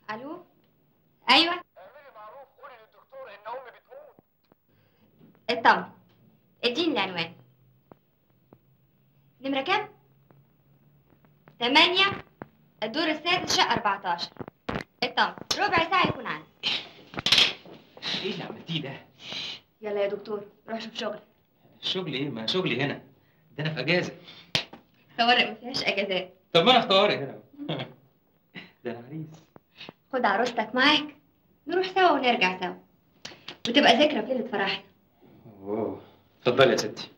الو ايوه اعملي معروف قولي للدكتور ان امي بتموت اطمن اديني العنوان نمرة كام؟ تمانية الدور السادس شقة 14 اطمن ربع ساعة يكون عندي ايه اللي عملتيه ده؟ يلا يا دكتور روح شوف شغل الشغل ايه؟ ما شغلي هنا ده انا في اجازه طوارئ ما فيهاش اجازات طب ما انا في طوارئ هنا ده انا عريس خد عروستك معاك نروح سوا ونرجع سوا وتبقى ذكرى في ليلة فرحنا اوه اتفضلي يا ستي